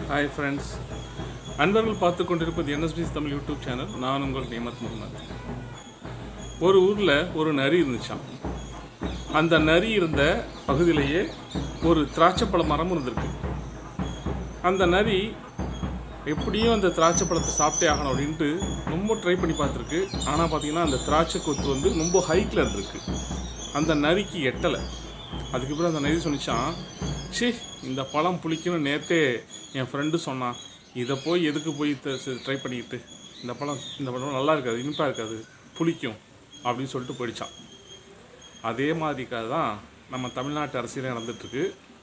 hi friends அன்பர்கள் பார்த்து கொண்டிருப்பது என்எஸ்பிசி தமிழ் யூடியூப் சேனல் நான் உங்கள் நியமத் முகமது ஒரு ஊரில் ஒரு நரி இருந்துச்சாம் அந்த நரி இருந்த பகுதியிலேயே ஒரு திராட்சைப்பழ மரம் இருந்திருக்கு அந்த நரி எப்படியும் அந்த திராட்சை பழத்தை சாப்பிட்டே ஆகணும் அப்படின்ட்டு ரொம்ப ட்ரை பண்ணி பார்த்துருக்கு ஆனால் பார்த்தீங்கன்னா அந்த திராட்சை கொத்து வந்து ரொம்ப ஹைட்டில் இருந்திருக்கு அந்த நரிக்கு எட்டலை அதுக்கப்புறம் அந்த நரி சொன்னிச்சான் ஷே இந்த பழம் புளிக்கணும் நேற்றே என் ஃப்ரெண்டு சொன்னான் இதை போய் எதுக்கு போய் ட்ரை பண்ணிக்கிட்டு இந்த பழம் இந்த பழம் நல்லா இருக்காது இனிப்பாக இருக்காது புளிக்கும் அப்படின்னு சொல்லிட்டு போயிடுச்சான் அதே மாதிரி கதை தான் நம்ம தமிழ்நாட்டு அரசியலே நடந்துட்டுருக்கு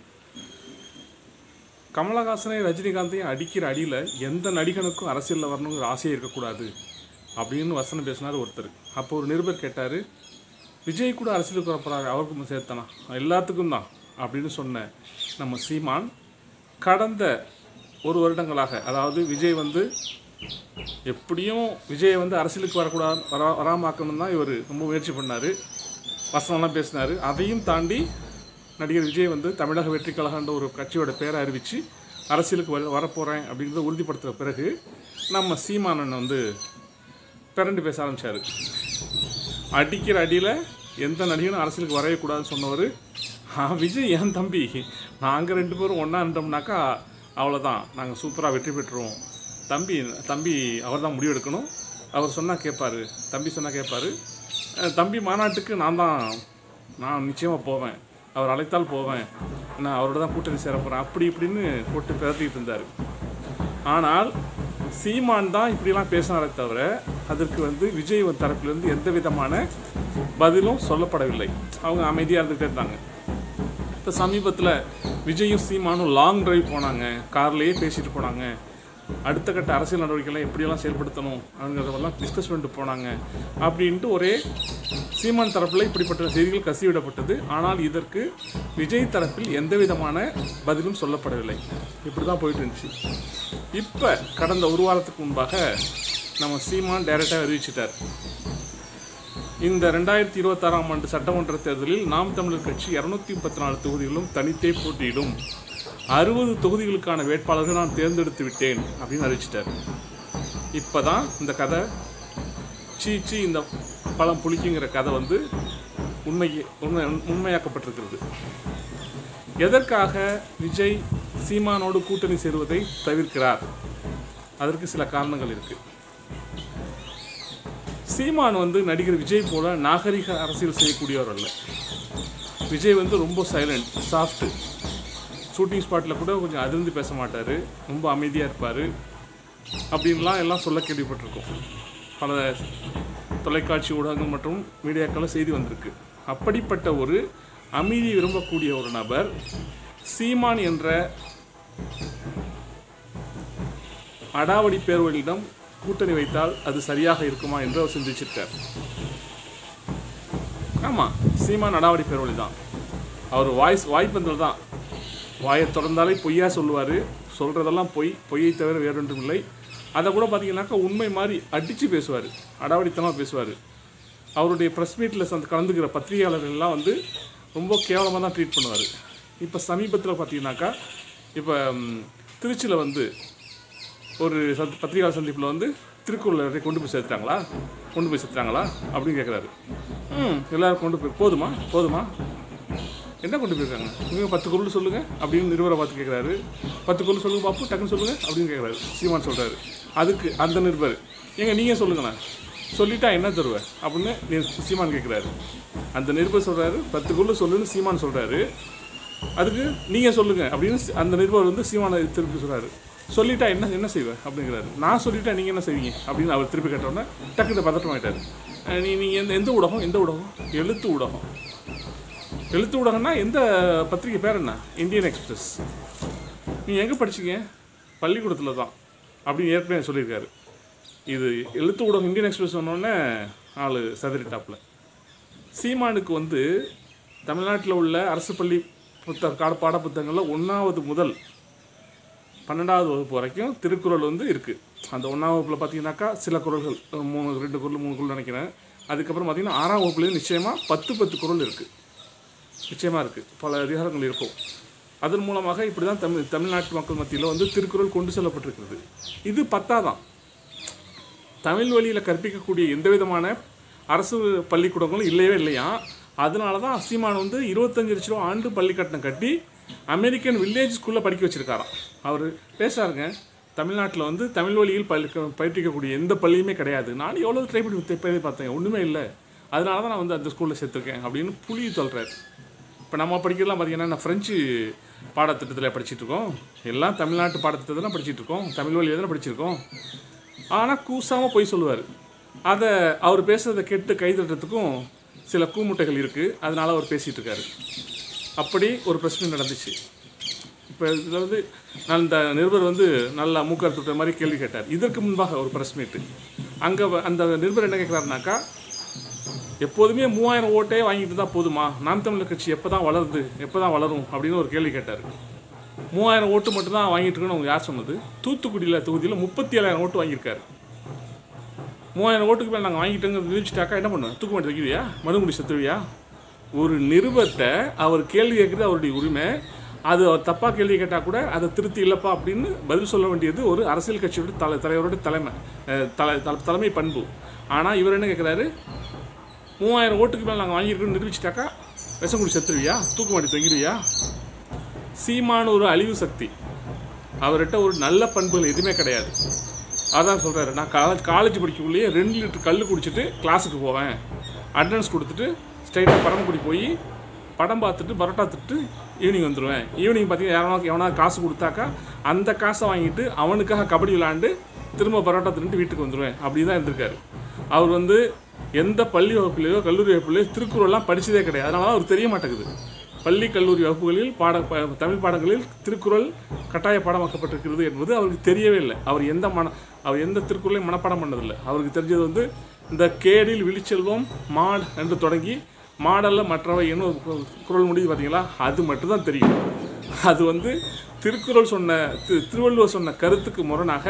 கமலஹாசனை ரஜினிகாந்தையும் அடிக்கிற அடியில் எந்த நடிகனுக்கும் அரசியலில் வரணுங்கிற ஆசையே இருக்கக்கூடாது அப்படின்னு வசனம் பேசினார் ஒருத்தர் அப்போ ஒரு நிருபர் கேட்டார் விஜய் கூட அரசியலுக்கு வரப்போறாரு அவருக்கும் சேர்த்தனா எல்லாத்துக்கும் தான் அப்படின்னு சொன்ன நம்ம சீமான் கடந்த ஒரு வருடங்களாக அதாவது விஜய் வந்து எப்படியும் விஜயை வந்து அரசியலுக்கு வரக்கூடாது வரா வராமாக்கணும் தான் இவர் ரொம்ப முயற்சி பண்ணார் வசனம்லாம் பேசினார் அதையும் தாண்டி நடிகர் விஜய் வந்து தமிழக வெற்றி கழகன்ற ஒரு கட்சியோட பேரை அறிவித்து அரசியலுக்கு வர வரப்போகிறேன் அப்படிங்கிறத உறுதிப்படுத்தின பிறகு நம்ம சீமானன் வந்து பிறண்டு பேச ஆரம்பித்தார் அடிக்கிற அடியில் எந்த நடிகனும் அரசியலுக்கு வரவே கூடாதுன்னு சொன்னவர் ஆ விஜய் என் தம்பி நாங்கள் ரெண்டு பேரும் ஒன்றா இருந்தோம்னாக்கா அவ்வளோதான் நாங்கள் சூப்பராக வெற்றி பெற்றுருவோம் தம்பி தம்பி அவர் தான் முடிவெடுக்கணும் அவர் சொன்னால் கேட்பாரு தம்பி சொன்னால் கேட்பாரு அஹ் தம்பி மாநாட்டுக்கு நான் தான் நான் நிச்சயமாக போவேன் அவர் அழைத்தால் போவேன் நான் அவரோட தான் கூட்டணி சேர போகிறேன் அப்படி இப்படின்னு போட்டு பிறத்திக்கிட்டு இருந்தார் ஆனால் சீமான் தான் இப்படிலாம் பேசினாரே தவிர அதற்கு வந்து விஜய் தரப்பிலிருந்து எந்த விதமான பதிலும் சொல்லப்படவில்லை அவங்க அமைதியாக இருந்துகிட்டே இருந்தாங்க இப்போ சமீபத்தில் விஜயும் சீமானும் லாங் டிரைவ் போனாங்க கார்லேயே பேசிட்டு போனாங்க அடுத்த கட்ட அரசியல் நடவடிக்கைகளை எப்படியெல்லாம் செயல்படுத்தணும் அப்படிங்கிறதெல்லாம் டிஸ்கஸ் பண்ணிட்டு போனாங்க அப்படின்ட்டு ஒரே சீமான் தரப்பில் இப்படிப்பட்ட செய்திகள் கசிவிடப்பட்டது ஆனால் இதற்கு விஜய் தரப்பில் எந்த விதமான பதிலும் சொல்லப்படவில்லை இப்படி தான் போயிட்டு இருந்துச்சு இப்போ கடந்த ஒரு வாரத்துக்கு முன்பாக நம்ம சீமான் டைரெக்டாக அறிவிச்சிட்டார் இந்த ரெண்டாயிரத்தி இருபத்தாறாம் ஆண்டு சட்டமன்ற தேர்தலில் நாம் தமிழர் கட்சி இரநூத்தி முப்பத்தி நாலு தொகுதிகளும் தனித்தே போட்டியிடும் அறுபது தொகுதிகளுக்கான வேட்பாளர்கள் நான் தேர்ந்தெடுத்து விட்டேன் அப்படின்னு அறிவிச்சிட்டார் இப்போ தான் இந்த கதை சீ சீ இந்த பழம் புளிக்குங்கிற கதை வந்து உண்மை உண்மை உண்மையாக்கப்பட்டிருக்கிறது எதற்காக விஜய் சீமானோடு கூட்டணி சேருவதை தவிர்க்கிறார் அதற்கு சில காரணங்கள் இருக்குது சீமான் வந்து நடிகர் விஜய் போல நாகரிக அரசியல் செய்யக்கூடியவர் அல்ல விஜய் வந்து ரொம்ப சைலண்ட் சாஃப்ட்டு ஷூட்டிங் ஸ்பாட்டில் கூட கொஞ்சம் அதிர்ந்து பேச மாட்டார் ரொம்ப அமைதியாக இருப்பார் அப்படின்லாம் எல்லாம் சொல்ல கேள்விப்பட்டிருக்கோம் பல தொலைக்காட்சி ஊடகங்கள் மற்றும் மீடியாக்களில் செய்தி வந்திருக்கு அப்படிப்பட்ட ஒரு அமைதி விரும்பக்கூடிய ஒரு நபர் சீமான் என்ற அடாவடி பேர்வழியிடம் கூட்டணி வைத்தால் அது சரியாக இருக்குமா என்று அவர் சிந்திச்சிருக்கார் ஆமாம் சீமான் அடாவடி பேர்வழி தான் அவர் வாய்ஸ் வாய்ப்பந்தல் தான் வாயை திறந்தாலே பொய்யா சொல்லுவார் சொல்கிறதெல்லாம் பொய் பொய்யை தவிர வேறொன்றும் இல்லை அதை கூட பார்த்தீங்கன்னாக்கா உண்மை மாதிரி அடித்து பேசுவார் அடாவடித்தனமாக பேசுவார் அவருடைய ப்ரெஸ் மீட்டில் சந்த கலந்துக்கிற பத்திரிகையாளர்கள் எல்லாம் வந்து ரொம்ப கேவலமாக தான் ட்ரீட் பண்ணுவார் இப்போ சமீபத்தில் பார்த்தீங்கன்னாக்கா இப்போ திருச்சியில் வந்து ஒரு சந்த் பத்திரிகையாளர் சந்திப்பில் வந்து திருக்குறளை கொண்டு போய் சேர்த்துட்டாங்களா கொண்டு போய் சேர்த்துட்டாங்களா அப்படின்னு கேட்குறாரு ம் எல்லோரும் கொண்டு போய் போதுமா போதுமா என்ன கொண்டு போயிருக்காங்க நீங்கள் பத்து குரல் சொல்லுங்கள் அப்படின்னு நிருபரை பார்த்து கேட்குறாரு பத்து குரல் சொல்லுங்க பாப்பு டக்குன்னு சொல்லுங்கள் அப்படின்னு கேட்குறாரு சீமான் சொல்கிறாரு அதுக்கு அந்த நிருபர் ஏங்க நீங்கள் சொல்லுங்கண்ணா சொல்லிட்டா என்ன தருவேன் அப்படின்னு நீ- சீமான் கேட்குறாரு அந்த நிருபர் சொல்கிறாரு பத்து குரல் சொல்லுன்னு சீமான் சொல்கிறாரு அதுக்கு நீங்கள் சொல்லுங்கள் அப்படின்னு சி- அந்த நிருபர் வந்து சீமானை திருப்பி சொல்கிறாரு சொல்லிட்டா என்ன என்ன செய்வேன் அப்படிங்கிறாரு நான் சொல்லிட்டா நீங்கள் என்ன செய்வீங்க அப்படின்னு அவர் திருப்பி கேட்டோன்னே டக்குன்னு பதட்டம் ஆகிட்டாரு அஹ் நீ நீங்கள் எந்த எந்த ஊடகம் எந்த ஊடகம் எழுத்து ஊடகம் எழுத்து ஊடகம்னா எந்த பத்திரிகை பேர் என்ன இந்தியன் எக்ஸ்பிரஸ் நீங்கள் எங்கே படிச்சீங்க பள்ளிக்கூடத்தில் தான் அப்படின்னு ஏற்கனவே சொல்லியிருக்காரு இது எழுத்து ஊடகம் இந்தியன் எக்ஸ்பிரஸ் சொன்னோடனே ஆள் சதுரிட்டாப்பில் சீமானுக்கு வந்து தமிழ்நாட்டில் உள்ள அரசு பள்ளி புத்தக காட பாட புத்தகங்களில் ஒன்றாவது முதல் பன்னெண்டாவது வகுப்பு வரைக்கும் திருக்குறள் வந்து இருக்குது அந்த ஒன்றாம் வகுப்பில் பார்த்தீங்கன்னாக்கா சில குறள்கள் ஒரு மூணு ரெண்டு குறள் மூணு குறள் நினைக்கிறேன் அதுக்கப்புறம் பார்த்தீங்கன்னா ஆறாம் வகுப்புலேயும் நிச்சயமாக பத்து பத்து குறள் இருக்குது நிச்சயமாக இருக்குது பல அதிகாரங்கள் இருக்கும் அதன் மூலமாக இப்படி தான் தமிழ் தமிழ்நாட்டு மக்கள் மத்தியில் வந்து திருக்குறள் கொண்டு செல்லப்பட்டிருக்கிறது இது பத்தாதான் தமிழ் வழியில் கற்பிக்கக்கூடிய எந்த விதமான அரசு பள்ளிக்கூடங்களும் இல்லையே இல்லையா அதனால தான் சீமான் வந்து இருபத்தஞ்சு லட்ச ரூபா ஆண்டு பள்ளி கட்டணம் கட்டி அமெரிக்கன் வில்லேஜ் ஸ்கூலில் படிக்க வச்சிருக்காராம் அவர் பேசுகிறாருங்க தமிழ்நாட்டில் வந்து தமிழ் வழியில் பள்ளி பயிற்சிக்கக்கூடிய எந்த பள்ளியுமே கிடையாது நான் எவ்வளோ ட்ரை பண்ணி தே- பண்ணி பார்த்தேன் ஒன்றுமே இல்லை அதனால தான் நான் வந்து அந்த ஸ்கூலில் சேர்த்துருக்கேன் அப்படின்னு புளி சொல்கிறார் இப்போ நம்ம படிக்கிறதுலாம் பார்த்தீங்கன்னா நான் ஃப்ரெஞ்சு பாடத்திட்டத்தில் படிச்சிட்டு இருக்கோம் எல்லாம் தமிழ்நாட்டு பாடத்திட்டத்தில் படிச்சிட்டு இருக்கோம் தமிழ் வழியில் தானே படிச்சிருக்கோம் ஆனால் கூசாமல் போய் சொல்லுவார் அதை அவர் பேசுகிறத கேட்டு கைதட்டுறதுக்கும் சில கூமுட்டைகள் இருக்குது அதனால அவர் பேசிகிட்டு இருக்காரு அப்படி ஒரு பிரச்சனை நடந்துச்சு இப்போ இதில் வந்து நான் இந்த நிருபர் வந்து நல்லா மூக்கர் துட்ட மாதிரி கேள்வி கேட்டார் இதற்கு முன்பாக ஒரு ப்ரெஸ் மீட்டு அங்கே அந்த நிருபர் என்ன கேட்குறாருனாக்கா எப்போதுமே மூவாயிரம் ஓட்டே வாங்கிட்டு தான் போதுமா நாம் தமிழர் கட்சி எப்போ தான் வளருது எப்போ தான் வளரும் அப்படின்னு ஒரு கேள்வி கேட்டார் மூவாயிரம் ஓட்டு மட்டும் தான் வாங்கிட்டு இருக்கணும்னு அவங்க யார் சொன்னது தூத்துக்குடியில் தொகுதியில் முப்பத்தி ஏழாயிரம் ஓட்டு வாங்கியிருக்காரு மூவாயிரம் ஓட்டுக்கு மேலே நாங்கள் வாங்கிட்டோங்க நிரூபிச்சிட்டாக்கா என்ன பண்ணுவேன் தூக்கு மாட்டி வைக்கிறியா மறுமுடி செத்துவியா ஒரு நிருபத்தை அவர் கேள்வி கேட்குறது அவருடைய உரிமை அது அவர் தப்பாக கேள்வி கேட்டால் கூட அதை திருத்தி இல்லைப்பா அப்படின்னு பதில் சொல்ல வேண்டியது ஒரு அரசியல் கட்சியோட தலை தலைவரோட தலைமை அஹ், தலை தலை- தலைமை பண்பு ஆனால் இவர் என்ன கேட்குறாரு மூவாயிரம் ஓட்டுக்கு மேலே நாங்கள் வாங்கியிருக்கோம்னு நிரூபிச்சிட்டாக்கா விஷம் குடி செத்துருவியா தூக்கு மாட்டி தொங்கிடுவியா சீமான ஒரு அழிவு சக்தி அவர்கிட்ட ஒரு நல்ல பண்புகள் எதுவுமே கிடையாது அதான் சொல்கிறாரு நான் காலேஜ் காலேஜ் படிக்கக்குள்ளேயே ரெண்டு லிட்டர் கல் குடிச்சிட்டு கிளாஸுக்கு போவேன் அட்டண்டன்ஸ் கொடுத்துட்டு ஸ்ட்ரைட்டாக பரமக்குடி போய் படம் பார்த்துட்டு பரோட்டா திட்டு ஈவினிங் வந்துடுவேன் ஈவினிங் பார்த்தீங்கன்னா யாரோ எவனா காசு கொடுத்தாக்கா அந்த காசை வாங்கிட்டு அவனுக்காக கபடி விளாண்டு திரும்ப பரோட்டா தின்னுட்டு வீட்டுக்கு வந்துடுவேன் அப்படி தான் இருந்திருக்காரு அவர் வந்து எந்த பள்ளி வகுப்புலையோ கல்லூரி வகுப்புலையோ திருக்குறள்லாம் படிச்சதே கிடையாது அதனால தான் அவர் தெரிய மாட்டேங்குது பள்ளி கல்லூரி வகுப்புகளில் பாட ப- தமிழ் பாடங்களில் திருக்குறள் கட்டாய பாடமாக்கப்பட்டிருக்கிறது என்பது அவருக்கு தெரியவே இல்லை அவர் எந்த மன அவர் எந்த திருக்குறளையும் மனப்பாடம் பண்ணதில்லை அவருக்கு தெரிஞ்சது வந்து இந்த கேடில் விழிச்செல்வம் மாட் என்று தொடங்கி மாடல்ல மற்றவை என்ன ஒரு கு- குறள் முடியுது பார்த்தீங்களா அது மட்டும்தான் தெரியும் அது வந்து திருக்குறள் சொன்ன திரு திருவள்ளுவர் சொன்ன கருத்துக்கு முரணாக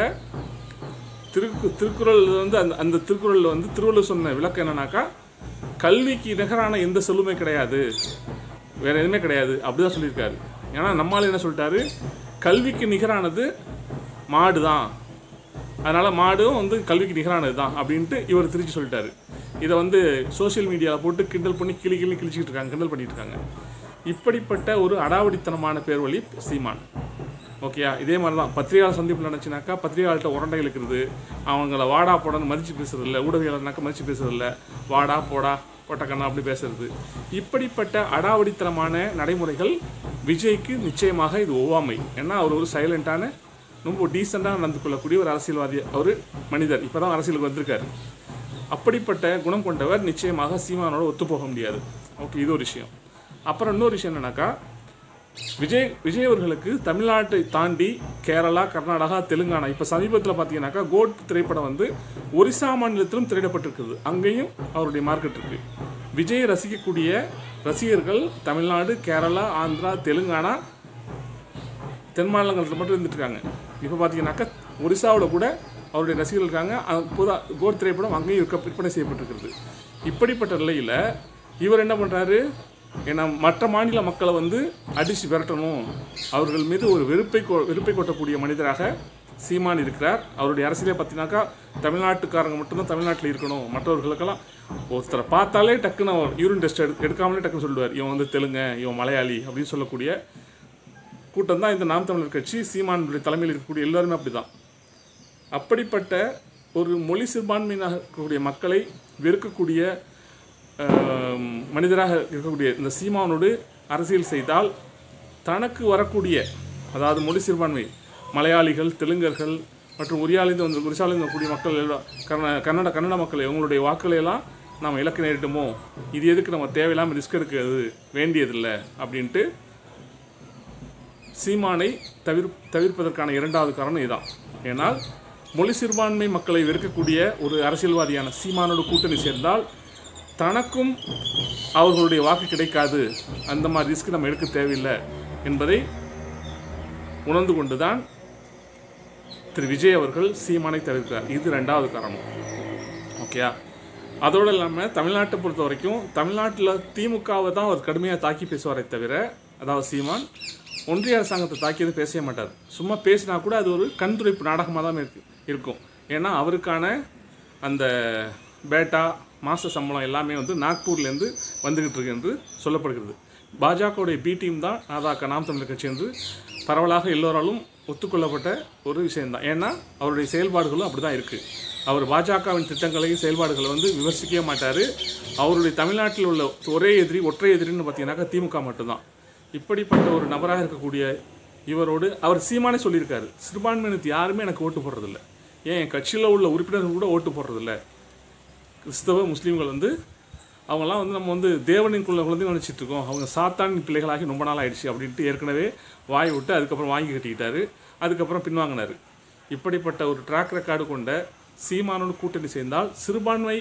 திருக்கு திருக்குறள் வந்து அந்த அந்த திருக்குறளில் வந்து திருவள்ளுவர் சொன்ன விளக்கம் என்னன்னாக்கா கல்விக்கு நிகரான எந்த செல்லுமே கிடையாது வேற எதுவுமே கிடையாது அப்படிதான் சொல்லியிருக்காரு ஏன்னா நம்மால் என்ன சொல்லிட்டாரு கல்விக்கு நிகரானது மாடு தான் அதனால் மாடும் வந்து கல்விக்கு நிகரானது தான் அப்படின்ட்டு இவர் திருச்சி சொல்லிட்டாரு இதை வந்து சோஷியல் மீடியாவில் போட்டு கிண்டல் பண்ணி கிளி கிளி கிழிச்சிக்கிட்டு இருக்காங்க கிண்டல் பண்ணிட்டு இருக்காங்க இப்படிப்பட்ட ஒரு அடாவடித்தனமான பேர் வழி சீமான் ஓகேயா இதே மாதிரி தான் பத்திரிகையாளர் சந்திப்பு நடந்துச்சுனாக்கா பத்திரிகையாளர்கிட்ட உரண்டை இழுக்கிறது அவங்கள வாடா போடான்னு மதித்து பேசுறது இல்லை ஊடகவியலாளர்னாக்கா மதித்து பேசுறது இல்லை வாடா போடா போட்டக்கண்ணா அப்படி பேசுறது இப்படிப்பட்ட அடாவடித்தனமான நடைமுறைகள் விஜய்க்கு நிச்சயமாக இது ஒவ்வாமை ஏன்னா அவர் ஒரு சைலண்டான ரொம்ப டீசெண்டாக நடந்து கொள்ளக்கூடிய ஒரு அரசியல்வாதி அவர் மனிதர் இப்போ தான் அரசியலுக்கு வந்திருக்காரு அப்படிப்பட்ட குணம் கொண்டவர் நிச்சயமாக சீமானோட ஒத்துப்போக முடியாது ஓகே இது ஒரு விஷயம் அப்புறம் இன்னொரு விஷயம் என்னன்னாக்கா விஜய் விஜய் அவர்களுக்கு தமிழ்நாட்டை தாண்டி கேரளா கர்நாடகா தெலுங்கானா இப்போ சமீபத்தில் பார்த்தீங்கன்னாக்கா கோட் திரைப்படம் வந்து ஒரிசா மாநிலத்திலும் திரையிடப்பட்டிருக்குது அங்கேயும் அவருடைய மார்க்கெட் இருக்கு விஜய் ரசிக்கக்கூடிய ரசிகர்கள் தமிழ்நாடு கேரளா ஆந்திரா தெலுங்கானா தென் மாநிலங்களில் மட்டும் இருந்துட்டு இருக்காங்க இப்போ பார்த்தீங்கன்னாக்கா ஒரிசாவில் கூட அவருடைய ரசிகர்கள் இருக்காங்க புதா கோட் திரைப்படம் அங்கேயும் இருக்க விற்பனை செய்யப்பட்டிருக்கிறது இப்படிப்பட்ட நிலையில் இவர் என்ன பண்ணுறாரு ஏன்னா மற்ற மாநில மக்களை வந்து அடித்து விரட்டணும் அவர்கள் மீது ஒரு வெறுப்பை கொ- வெறுப்பை கொட்டக்கூடிய மனிதராக சீமான் இருக்கிறார் அவருடைய அரசியலே பார்த்தீங்கன்னாக்கா தமிழ்நாட்டுக்காரங்க மட்டும்தான் தமிழ்நாட்டில் இருக்கணும் மற்றவர்களுக்கெல்லாம் ஒருத்தரை பார்த்தாலே டக்குன்னு அவர் யூரின் டெஸ்ட் எடு எடுக்காமலே டக்குன்னு சொல்லுவார் இவன் வந்து தெலுங்கு இவன் மலையாளி அப்படின்னு சொல்லக்கூடிய கூட்டம் தான் இந்த நாம் தமிழர் கட்சி சீமானுடைய தலைமையில் இருக்கக்கூடிய எல்லாருமே அப்படிதான் அப்படிப்பட்ட ஒரு மொழி சிறுபான்மையினாக இருக்கக்கூடிய மக்களை வெறுக்கக்கூடிய ஆம், மனிதராக இருக்கக்கூடிய இந்த சீமானோடு அரசியல் செய்தால் தனக்கு வரக்கூடிய அதாவது மொழி சிறுபான்மை மலையாளிகள் தெலுங்கர்கள் மற்றும் உரியாலிந்து வந்து ஒரிசாலிந்து வரக்கூடிய மக்கள் எல்லாம் கர்நா கன்னட கன்னட மக்கள் இவங்களுடைய வாக்குகளை எல்லாம் நாம் இலக்கு நேரிட்டுமோ இது எதுக்கு நம்ம தேவையில்லாமல் ரிஸ்க் எடுக்கிறது வேண்டியதில்லை அப்படின்ட்டு சீமானை தவிர் தவிர்ப்பதற்கான இரண்டாவது காரணம் இதுதான் ஏனால் மொழி சிறுபான்மை மக்களை வெறுக்கக்கூடிய ஒரு அரசியல்வாதியான சீமானோடு கூட்டணி சேர்ந்தால் தனக்கும் அவர்களுடைய வாக்கு கிடைக்காது அந்த மாதிரி ரிஸ்க் நம்ம எடுக்க தேவையில்லை என்பதை உணர்ந்து கொண்டுதான் திரு விஜய் அவர்கள் சீமானை தவிர்க்கிறார் இது ரெண்டாவது காரணம் ஓகேயா அதோடு இல்லாமல் தமிழ்நாட்டை பொறுத்த வரைக்கும் தமிழ்நாட்டில் திமுகவை தான் அவர் கடுமையாக தாக்கி பேசுவாரே தவிர அதாவது சீமான் ஒன்றிய அரசாங்கத்தை தாக்கியது பேசவே மாட்டார் சும்மா பேசினா கூட அது ஒரு கண் துடைப்பு நாடகமாக தான் இருக்கு இருக்கும் ஏன்னா அவருக்கான அந்த பேட்டா மாத சம்பளம் எல்லாமே வந்து நாக்பூர்லேருந்து வந்துக்கிட்டு இருக்கு என்று சொல்லப்படுகிறது பாஜகவுடைய பி டீம் தான் நாதாக்க நாம் தமிழர் கட்சி என்று பரவலாக எல்லோராலும் ஒத்துக்கொள்ளப்பட்ட ஒரு விஷயம்தான் ஏன்னா அவருடைய செயல்பாடுகளும் அப்படி தான் இருக்குது அவர் பாஜகவின் திட்டங்களை செயல்பாடுகளை வந்து விமர்சிக்கவே மாட்டார் அவருடைய தமிழ்நாட்டில் உள்ள ஒரே எதிரி ஒற்றை எதிரின்னு பார்த்தீங்கன்னாக்கா திமுக மட்டும்தான் இப்படிப்பட்ட ஒரு நபராக இருக்கக்கூடிய இவரோடு அவர் சீமானே சொல்லியிருக்காரு சிறுபான்மையினத்து யாருமே எனக்கு ஓட்டு போடுறதில்ல ஏன் என் கட்சியில் உள்ள உறுப்பினர்கள் கூட ஓட்டு போடுறதில்ல கிறிஸ்தவ முஸ்லீம்கள் வந்து அவங்கெல்லாம் வந்து நம்ம வந்து தேவனின் குள்ள குழந்தைன்னு நினச்சிட்டு இருக்கோம் அவங்க சாத்தானின் பிள்ளைகளாகி ரொம்ப நாள் ஆயிடுச்சு அப்படின்ட்டு ஏற்கனவே வாய் விட்டு அதுக்கப்புறம் வாங்கி கட்டிக்கிட்டாரு அதுக்கப்புறம் பின்வாங்கினார் இப்படிப்பட்ட ஒரு ட்ராக் ரெக்கார்டு கொண்ட சீமானோடு கூட்டணி சேர்ந்தால் சிறுபான்மை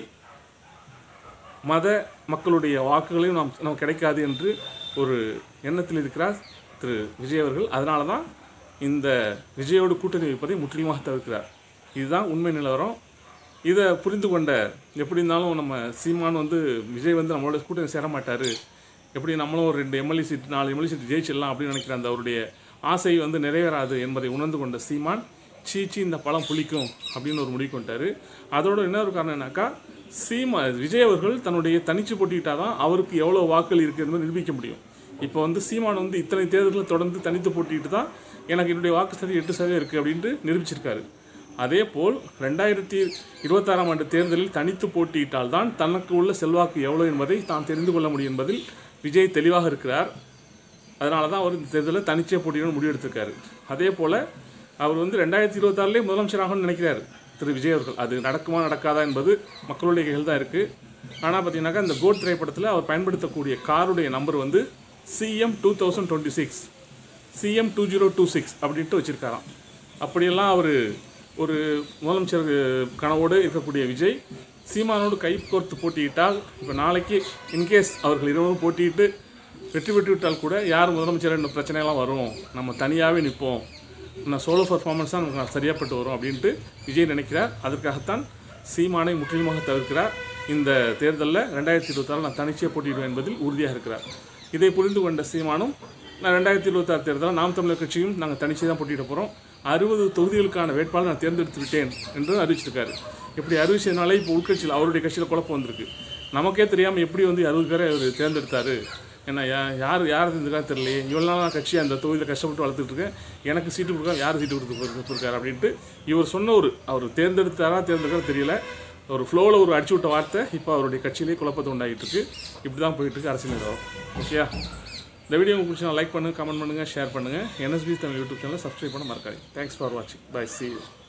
மத மக்களுடைய வாக்குகளையும் நாம் நமக்கு கிடைக்காது என்று ஒரு எண்ணத்தில் இருக்கிறார் திரு விஜய் அவர்கள் அதனால தான் இந்த விஜயோடு கூட்டணி வைப்பதை முற்றிலுமாக தவிர்க்கிறார் இதுதான் உண்மை நிலவரம் இதை புரிந்து கொண்ட எப்படி இருந்தாலும் நம்ம சீமான் வந்து விஜய் வந்து நம்மளோட கூட்டணி சேர மாட்டார் எப்படி நம்மளும் ஒரு ரெண்டு எம்எல்ஏ சீட் நாலு எம்எல்ஏ சீட் ஜெயிச்சிடலாம் அப்படின்னு நினைக்கிற அந்த அவருடைய ஆசை வந்து நிறைவேறாது என்பதை உணர்ந்து கொண்ட சீமான் சீச்சி இந்த பழம் புளிக்கும் அப்படின்னு ஒரு முடிவு கொண்டாரு அதோட இன்னொரு காரணம் என்னக்கா சீமா விஜய் அவர்கள் தன்னுடைய தனிச்சு போட்டிக்கிட்டால் தான் அவருக்கு எவ்வளோ வாக்குகள் இருக்குது என்பதை நிரூபிக்க முடியும் இப்போ வந்து சீமான் வந்து இத்தனை தேர்தல்களை தொடர்ந்து தனித்து போட்டிட்டு தான் எனக்கு என்னுடைய வாக்கு சதவீதம் எட்டு சதவீதம் இருக்குது அப்படின்ட்டு நிரூபிச்சிருக்காரு அதே போல் ரெண்டாயிரத்தி இருபத்தாறாம் ஆண்டு தேர்தலில் தனித்து போட்டியிட்டால் தான் தனக்கு உள்ள செல்வாக்கு எவ்வளோ என்பதை தான் தெரிந்து கொள்ள முடியும் என்பதில் விஜய் தெளிவாக இருக்கிறார் அதனால தான் அவர் இந்த தேர்தலில் தனிச்சே போட்டியிடணும் முடிவெடுத்திருக்காரு அதே போல் அவர் வந்து ரெண்டாயிரத்தி இருபத்தாறுலேயே முதலமைச்சராகணும்னு நினைக்கிறார் திரு விஜய் அவர்கள் அது நடக்குமா நடக்காதா என்பது மக்களுடைய கையில் தான் இருக்குது ஆனால் பார்த்தீங்கன்னாக்கா இந்த கோட் திரைப்படத்தில் அவர் பயன்படுத்தக்கூடிய காருடைய நம்பர் வந்து CM two thousand twenty six CM two zero two six அப்படின்ட்டு வச்சுருக்காராம் அப்படியெல்லாம் அவர் ஒரு முதலமைச்சர் கனவோடு இருக்கக்கூடிய விஜய் சீமானோடு கை கோர்த்து போட்டியிட்டால் இப்போ நாளைக்கு இன்கேஸ் அவர்கள் இருவரும் போட்டியிட்டு வெற்றி பெற்று விட்டால் கூட யார் முதலமைச்சர் இந்த பிரச்சனையெல்லாம் வரும் நம்ம தனியாகவே நிற்போம் நான் சோலோ பர்ஃபார்மன்ஸ் தான் நமக்கு சரியாப்பட்டு வரும் அப்படின்ட்டு விஜய் நினைக்கிறார் அதற்காகத்தான் சீமானை முற்றிலுமாக தவிர்க்கிறார் இந்த தேர்தலில் ரெண்டாயிரத்தி இருபத்தாறு நான் தனிச்சே போட்டியிடுவேன் என்பதில் உறுதியாக இருக்கிறார் இதை புரிந்து கொண்ட சீமானும் நான் ரெண்டாயிரத்தி இருபத்தாறு தேர்தலில் நாம் தமிழர் கட்சியும் நாங்கள் தனிச்சே தான் போட்டியிட போகிறோம் அறுபது தொகுதிகளுக்கான வேட்பாளர் நான் தேர்ந்தெடுத்து விட்டேன் என்று அறிவிச்சிருக்காரு இப்படி அறிவிச்சதுனால இப்போ உள்கட்சியில் அவருடைய கட்சியில் குழப்பம் வந்திருக்கு நமக்கே தெரியாமல் எப்படி வந்து அறுபது பேரை அவர் தேர்ந்தெடுத்தாரு ஏன்னா யா யார் யார் இருந்திருக்கா தெரியலையே இவ்வளோ நாள் நான் கட்சி அந்த தொகுதியில் கஷ்டப்பட்டு வளர்த்துட்டு இருக்கேன் எனக்கு சீட்டு கொடுக்கா யார் சீட்டு கொடுத்து கொடுத்துருக்காரு அப்படின்ட்டு இவர் சொன்ன ஒரு அவர் தேர்ந்தெடுத்தாரா தேர்ந்தெடுக்கிறா தெரியல ஒரு ஃப்ளோவில் ஒரு அடிச்சு விட்ட வார்த்தை இப்போ அவருடைய கட்சியிலேயே குழப்பத்தை உண்டாகிட்டு இருக்கு இப்படி தான் போயிட்டு இருக்கு அரசியல் நிலவரம் ஓகேயா இந்த வீடியோ உங்களுக்கு பிடிச்சா லைக் பண்ணுங்கள் கமெண்ட் பண்ணுங்கள் ஷேர் பண்ணுங்கள் என்எஸ்பி தமிழ் யூடியூப் சேனலை சப்ஸ்கிரைப் பண்ண மறக்காதீங்க தேங்க்ஸ் ஃபார் வாட்சிங் பை சி யூ